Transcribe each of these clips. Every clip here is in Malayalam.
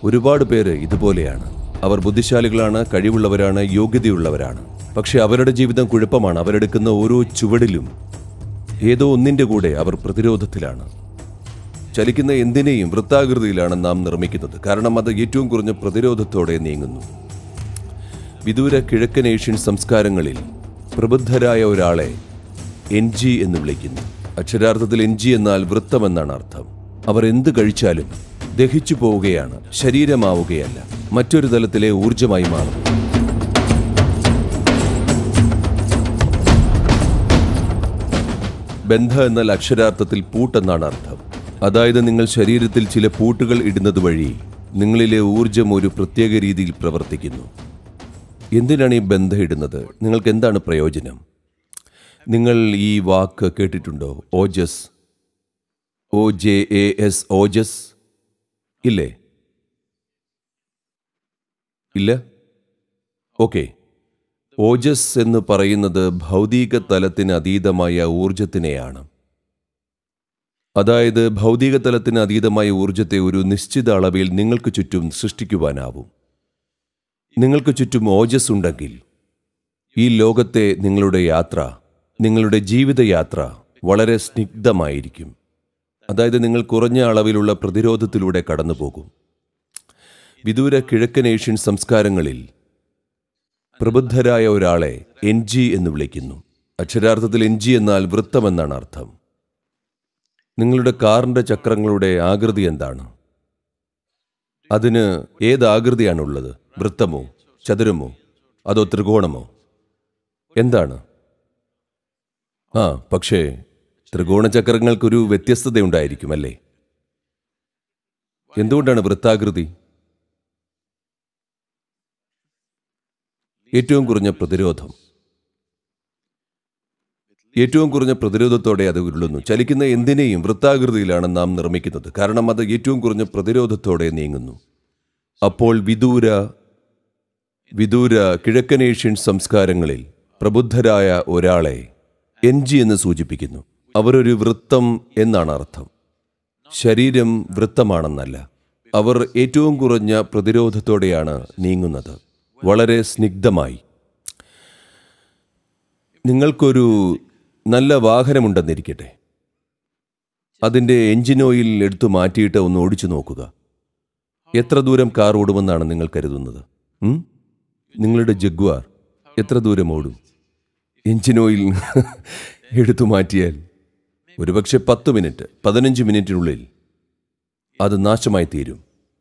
ഒരുപാട് പേര് ഇതുപോലെയാണ് അവർ ബുദ്ധിശാലികളാണ് കഴിവുള്ളവരാണ് യോഗ്യതയുള്ളവരാണ് പക്ഷെ അവരുടെ ജീവിതം കുഴപ്പമാണ് അവരെടുക്കുന്ന ഓരോ ചുവടിലും ഏതോ ഒന്നിന്റെ കൂടെ അവർ പ്രതിരോധത്തിലാണ് ചലിക്കുന്ന എന്തിനേയും വൃത്താകൃതിയിലാണ് നാം നിർമ്മിക്കുന്നത് കാരണം അത് ഏറ്റവും കുറഞ്ഞ പ്രതിരോധത്തോടെ നീങ്ങുന്നു വിദൂര കിഴക്കൻ ഏഷ്യൻ സംസ്കാരങ്ങളിൽ പ്രബുദ്ധരായ ഒരാളെ എൻ ജി എന്ന് വിളിക്കുന്നു അക്ഷരാർത്ഥത്തിൽ എൻ ജി എന്നാൽ വൃത്തമെന്നാണ് അർത്ഥം അവർ എന്ത് കഴിച്ചാലും ദഹിച്ചു പോവുകയാണ് ശരീരമാവുകയല്ല മറ്റൊരു തലത്തിലെ ഊർജമായി മാറുന്നു ബന്ധ എന്നാൽ അക്ഷരാർത്ഥത്തിൽ പൂട്ടെന്നാണ് അർത്ഥം അതായത് നിങ്ങൾ ശരീരത്തിൽ ചില പൂട്ടുകൾ ഇടുന്നത് വഴി നിങ്ങളിലെ ഊർജം ഒരു പ്രത്യേക രീതിയിൽ പ്രവർത്തിക്കുന്നു എന്തിനാണ് ഈ ബന്ധം ഇടുന്നത് നിങ്ങൾക്ക് എന്താണ് പ്രയോജനം നിങ്ങൾ ഈ വാക്ക് കേട്ടിട്ടുണ്ടോ ഓജസ് ഒ ജെ എ എസ് ഓജസ് ഇല്ലേ ഇല്ല ഓക്കെ ഓജസ് എന്ന് പറയുന്നത് ഭൗതിക തലത്തിന് അതീതമായ ഊർജത്തിനെയാണ് അതായത് ഭൗതിക തലത്തിന് അതീതമായ ഊർജത്തെ ഒരു നിശ്ചിത അളവിൽ നിങ്ങൾക്ക് ചുറ്റും സൃഷ്ടിക്കുവാനാവും നിങ്ങൾക്ക് ചുറ്റും ഓജസ് ഉണ്ടെങ്കിൽ ഈ ലോകത്തെ നിങ്ങളുടെ യാത്ര നിങ്ങളുടെ ജീവിതയാത്ര വളരെ സ്നിഗ്ധമായിരിക്കും അതായത് നിങ്ങൾ കുറഞ്ഞ അളവിലുള്ള പ്രതിരോധത്തിലൂടെ കടന്നു പോകും വിദൂര കിഴക്കൻ ഏഷ്യൻ സംസ്കാരങ്ങളിൽ പ്രബുദ്ധരായ ഒരാളെ എൻ ജി എന്ന് വിളിക്കുന്നു അക്ഷരാർത്ഥത്തിൽ എൻ ജി എന്നാൽ വൃത്തമെന്നാണ് അർത്ഥം നിങ്ങളുടെ കാറിന്റെ ചക്രങ്ങളുടെ ആകൃതി എന്താണ് അതിന് ഏത് ആകൃതിയാണുള്ളത് വൃത്തമോ ചതുരമോ അതോ ത്രികോണമോ എന്താണ് ആ പക്ഷേ ത്രികോണ ചക്രങ്ങൾക്കൊരു വ്യത്യസ്തതയുണ്ടായിരിക്കും അല്ലേ എന്തുകൊണ്ടാണ് വൃത്താകൃതി ഏറ്റവും കുറഞ്ഞ പ്രതിരോധം ഏറ്റവും കുറഞ്ഞ പ്രതിരോധത്തോടെ അത് ഉരുളുന്നു ചലിക്കുന്ന എന്തിനേയും വൃത്താകൃതിയിലാണ് നാം നിർമ്മിക്കുന്നത് കാരണം അത് ഏറ്റവും കുറഞ്ഞ പ്രതിരോധത്തോടെ നീങ്ങുന്നു അപ്പോൾ വിദൂര വിദൂര കിഴക്കൻ ഏഷ്യൻ സംസ്കാരങ്ങളിൽ പ്രബുദ്ധരായ ഒരാളെ എൻ ജി എന്ന് സൂചിപ്പിക്കുന്നു അവരൊരു വൃത്തം എന്നാണ് അർത്ഥം ശരീരം വൃത്തമാണെന്നല്ല അവർ ഏറ്റവും കുറഞ്ഞ പ്രതിരോധത്തോടെയാണ് നീങ്ങുന്നത് വളരെ സ്നിഗ്ധമായി നിങ്ങൾക്കൊരു നല്ല വാഹനമുണ്ടെന്നിരിക്കട്ടെ അതിൻ്റെ എഞ്ചിൻ ഓയിൽ എടുത്തു മാറ്റിയിട്ട് ഒന്ന് ഓടിച്ചു നോക്കുക എത്ര ദൂരം കാർ ഓടുമെന്നാണ് നിങ്ങൾ കരുതുന്നത് ഉം? നിങ്ങളുടെ ജഗ്വാർ എത്ര ദൂരം ഓടും എഞ്ചിൻ ഓയിൽ എടുത്തു മാറ്റിയാൽ ഒരുപക്ഷെ പത്ത് മിനിറ്റ് പതിനഞ്ച് മിനിറ്റിനുള്ളിൽ അത് നാശമായി തീരും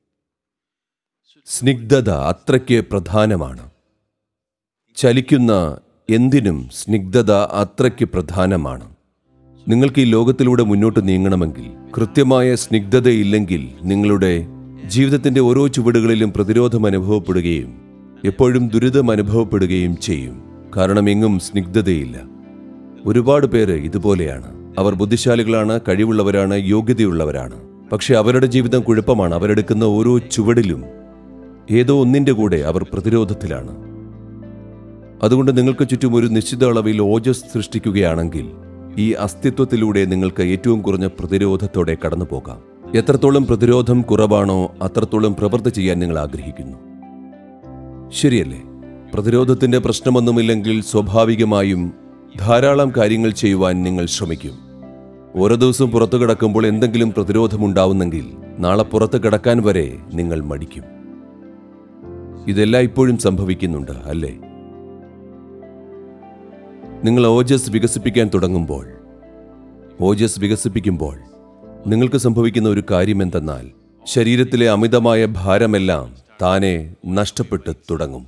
സ്നിഗ്ധത അത്രയ്ക്ക് പ്രധാനമാണ് ചലിക്കുന്ന എന്തിനും സ്നിഗ്ധത അത്രയ്ക്ക് പ്രധാനമാണ് നിങ്ങൾക്ക് ഈ ലോകത്തിലൂടെ മുന്നോട്ട് നീങ്ങണമെങ്കിൽ കൃത്യമായ സ്നിഗ്ധതയില്ലെങ്കിൽ നിങ്ങളുടെ ജീവിതത്തിന്റെ ഓരോ ചുവടുകളിലും പ്രതിരോധം അനുഭവപ്പെടുകയും എപ്പോഴും ദുരിതം അനുഭവപ്പെടുകയും ചെയ്യും കാരണം എങ്ങും സ്നിഗ്ധതയില്ല ഒരുപാട് പേര് ഇതുപോലെയാണ് അവർ ബുദ്ധിശാലികളാണ് കഴിവുള്ളവരാണ് യോഗ്യതയുള്ളവരാണ് പക്ഷെ അവരുടെ ജീവിതം കുഴപ്പമാണ് അവരെടുക്കുന്ന ഓരോ ചുവടിലും ഏതോ ഒന്നിന്റെ കൂടെ അവർ പ്രതിരോധത്തിലാണ് അതുകൊണ്ട് നിങ്ങൾക്ക് ചുറ്റും ഒരു നിശ്ചിത അളവിൽ ഓജസ് സൃഷ്ടിക്കുകയാണെങ്കിൽ ഈ അസ്തിത്വത്തിലൂടെ നിങ്ങൾക്ക് ഏറ്റവും കുറഞ്ഞ പ്രതിരോധത്തോടെ കടന്നു പോകാം എത്രത്തോളം പ്രതിരോധം കുറവാണോ അത്രത്തോളം പ്രവൃത്തി ചെയ്യാൻ നിങ്ങൾ ആഗ്രഹിക്കുന്നു ശരിയല്ലേ പ്രതിരോധത്തിന്റെ പ്രശ്നമൊന്നുമില്ലെങ്കിൽ സ്വാഭാവികമായും ധാരാളം കാര്യങ്ങൾ ചെയ്യുവാൻ നിങ്ങൾ ശ്രമിക്കും ഓരോ ദിവസവും പുറത്തു കിടക്കുമ്പോൾ എന്തെങ്കിലും പ്രതിരോധമുണ്ടാവുന്നെങ്കിൽ നാളെ പുറത്ത് കിടക്കാൻ വരെ നിങ്ങൾ മടിക്കും ഇതെല്ലാം ഇപ്പോഴും സംഭവിക്കുന്നുണ്ട് അല്ലേ നിങ്ങൾ ഓജസ് വികസിപ്പിക്കാൻ തുടങ്ങുമ്പോൾ ഓജസ് വികസിപ്പിക്കുമ്പോൾ നിങ്ങൾക്ക് സംഭവിക്കുന്ന ഒരു കാര്യം എന്തെന്നാൽ ശരീരത്തിലെ അമിതമായ ഭാരമെല്ലാം താനെ നഷ്ടപ്പെട്ട് തുടങ്ങും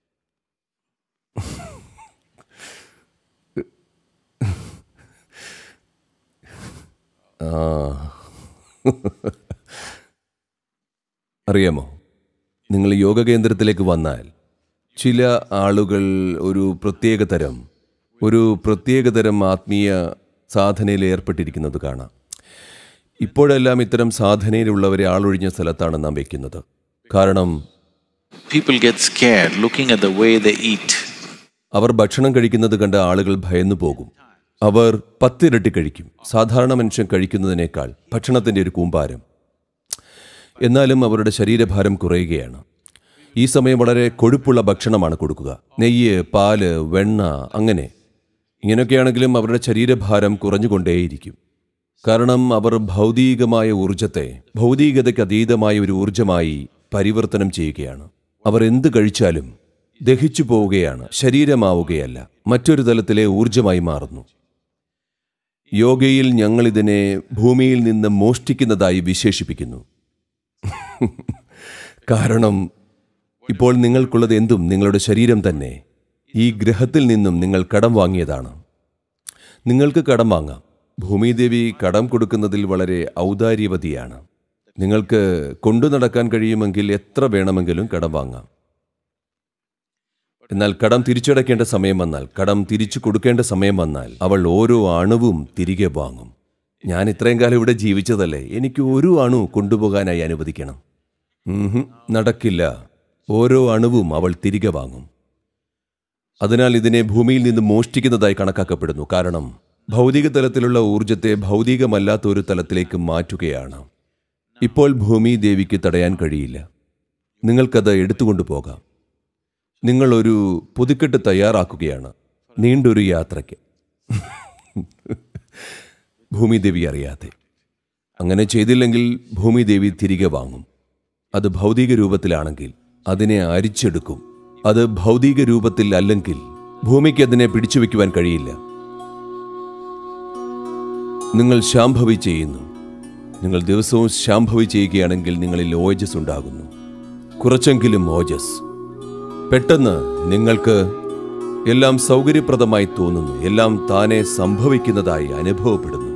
ആ. അറിയാമോ നിങ്ങൾ യോഗ കേന്ദ്രത്തിലേക്ക് വന്നാൽ ചില ആളുകൾ ഒരു പ്രത്യേക തരം ഒരു പ്രത്യേക തരം ആത്മീയ സാധനയിൽ ഏർപ്പെട്ടിരിക്കുന്നത് കാണാം ഇപ്പോഴെല്ലാം ഇത്തരം സാധനയിലുള്ളവരെ ആളൊഴിഞ്ഞ സ്ഥലത്താണ് നാം വെക്കുന്നത് കാരണം People get scared looking at the way they eat. അവർ ഭക്ഷണം കഴിക്കുന്നത് കണ്ട് ആളുകൾ ഭയന്നു പോകും അവർ പത്തിരട്ടി കഴിക്കും സാധാരണ മനുഷ്യൻ കഴിക്കുന്നതിനേക്കാൾ ഭക്ഷണത്തിന്റെ ഒരു കൂമ്പാരം എന്നാലും അവരുടെ ശരീരഭാരം കുറയുകയാണ് ഈ സമയം വളരെ കൊഴുപ്പുള്ള ഭക്ഷണമാണ് കൊടുക്കുക നെയ്യ് പാല് വെണ്ണ അങ്ങനെ ഇങ്ങനെയൊക്കെയാണെങ്കിലും അവരുടെ ശരീരഭാരം കുറഞ്ഞുകൊണ്ടേയിരിക്കും കാരണം അവർ ഭൗതികമായ ഊർജത്തെ ഭൗതികതയ്ക്ക് അതീതമായ ഒരു ഊർജമായി പരിവർത്തനം ചെയ്യുകയാണ് അവർ എന്ത് കഴിച്ചാലും ദഹിച്ചു പോവുകയാണ് ശരീരമാവുകയല്ല മറ്റൊരു തലത്തിലെ ഊർജമായി മാറുന്നു യോഗയിൽ ഞങ്ങളിതിനെ ഭൂമിയിൽ നിന്ന് മോഷ്ടിക്കുന്നതായി വിശേഷിപ്പിക്കുന്നു കാരണം ഇപ്പോൾ നിങ്ങൾക്കുള്ളത് എന്തും നിങ്ങളുടെ ശരീരം തന്നെ ഈ ഗ്രഹത്തിൽ നിന്നും നിങ്ങൾ കടം വാങ്ങിയതാണ് നിങ്ങൾക്ക് കടം വാങ്ങാം ഭൂമിദേവി കടം കൊടുക്കുന്നതിൽ വളരെ ഔദാര്യവതിയാണ് നിങ്ങൾക്ക് കൊണ്ടു നടക്കാൻ കഴിയുമെങ്കിൽ എത്ര വേണമെങ്കിലും കടം വാങ്ങാം എന്നാൽ കടം തിരിച്ചടയ്ക്കേണ്ട സമയം വന്നാൽ കടം തിരിച്ചു കൊടുക്കേണ്ട സമയം വന്നാൽ അവൾ ഓരോ അണുവും തിരികെ വാങ്ങും ഞാൻ ഇത്രയും കാലം ഇവിടെ ജീവിച്ചതല്ലേ എനിക്ക് ഒരു അണു കൊണ്ടുപോകാനായി അനുവദിക്കണം ഉംഹും, നടക്കില്ല ഓരോ അണുവും അവൾ തിരികെ വാങ്ങും അതിനാൽ ഇതിനെ ഭൂമിയിൽ നിന്ന് മോഷ്ടിക്കുന്നതായി കണക്കാക്കപ്പെടുന്നു കാരണം ഭൗതിക തലത്തിലുള്ള ഊർജത്തെ ഭൗതികമല്ലാത്ത ഒരു തലത്തിലേക്ക് മാറ്റുകയാണ് ഇപ്പോൾ ഭൂമി ദേവിക്ക് തടയാൻ കഴിയില്ല നിങ്ങൾക്കത് എടുത്തുകൊണ്ടു പോകാം നിങ്ങൾ ഒരു പുതുക്കെട്ട് തയ്യാറാക്കുകയാണ് നീണ്ടൊരു യാത്രയ്ക്ക് ഭൂമിദേവി അറിയാതെ അങ്ങനെ ചെയ്തില്ലെങ്കിൽ ഭൂമിദേവി തിരികെ വാങ്ങും അത് ഭൗതിക രൂപത്തിലാണെങ്കിൽ അതിനെ അരിച്ചെടുക്കും അത് ഭൗതിക രൂപത്തിൽ അല്ലെങ്കിൽ ഭൂമിക്ക് അതിനെ പിടിച്ചു വയ്ക്കുവാൻ കഴിയില്ല നിങ്ങൾ ശാംഭവി ചെയ്യുന്നു നിങ്ങൾ ദിവസവും ശാംഭവി ചെയ്യുകയാണെങ്കിൽ നിങ്ങളിൽ ഓജസ് ഉണ്ടാകുന്നു കുറച്ചെങ്കിലും ഓജസ് പെട്ടെന്ന് നിങ്ങൾക്ക് എല്ലാം സൗകര്യപ്രദമായി തോന്നുന്നു എല്ലാം താനെ സംഭവിക്കുന്നതായി അനുഭവപ്പെടുന്നു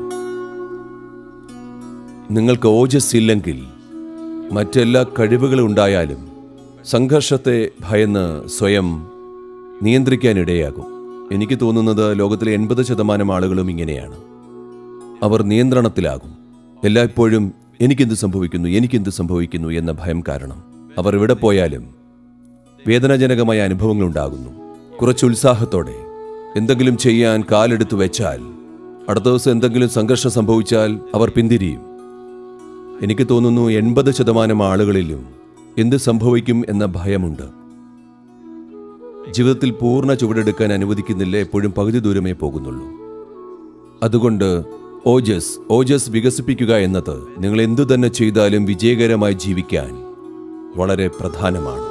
നിങ്ങൾക്ക് ഓജസ് ഇല്ലെങ്കിൽ മറ്റെല്ലാ കഴിവുകളും ഉണ്ടായാലും സംഘർഷത്തെ ഭയന്ന് സ്വയം നിയന്ത്രിക്കാനിടയാകും എനിക്ക് തോന്നുന്നത് ലോകത്തിലെ എൺപത് ശതമാനം ആളുകളും ഇങ്ങനെയാണ് അവർ നിയന്ത്രണത്തിലാകും എല്ലായ്പ്പോഴും എനിക്കെന്ത് സംഭവിക്കുന്നു എനിക്കെന്ത് സംഭവിക്കുന്നു എന്ന ഭയം കാരണം അവർ എവിടെ പോയാലും വേദനാജനകമായ അനുഭവങ്ങൾ ഉണ്ടാകുന്നു കുറച്ച് ഉത്സാഹത്തോടെ എന്തെങ്കിലും ചെയ്യാൻ കാലെടുത്തു വെച്ചാൽ അടുത്ത ദിവസം എന്തെങ്കിലും സംഘർഷം സംഭവിച്ചാൽ അവർ പിന്തിരിയും എനിക്ക് തോന്നുന്നു എൺപത് ശതമാനം ആളുകളിലും എന്ത് സംഭവിക്കും എന്ന ഭയമുണ്ട് ജീവിതത്തിൽ പൂർണ്ണ ചുവടെടുക്കാൻ അനുവദിക്കുന്നില്ല എപ്പോഴും പകുതി ദൂരമേ പോകുന്നുള്ളൂ അതുകൊണ്ട് ഓജസ് ഓജസ് വികസിപ്പിക്കുക എന്നത് നിങ്ങൾ എന്തു തന്നെ ചെയ്താലും വിജയകരമായി ജീവിക്കാൻ വളരെ പ്രധാനമാണ്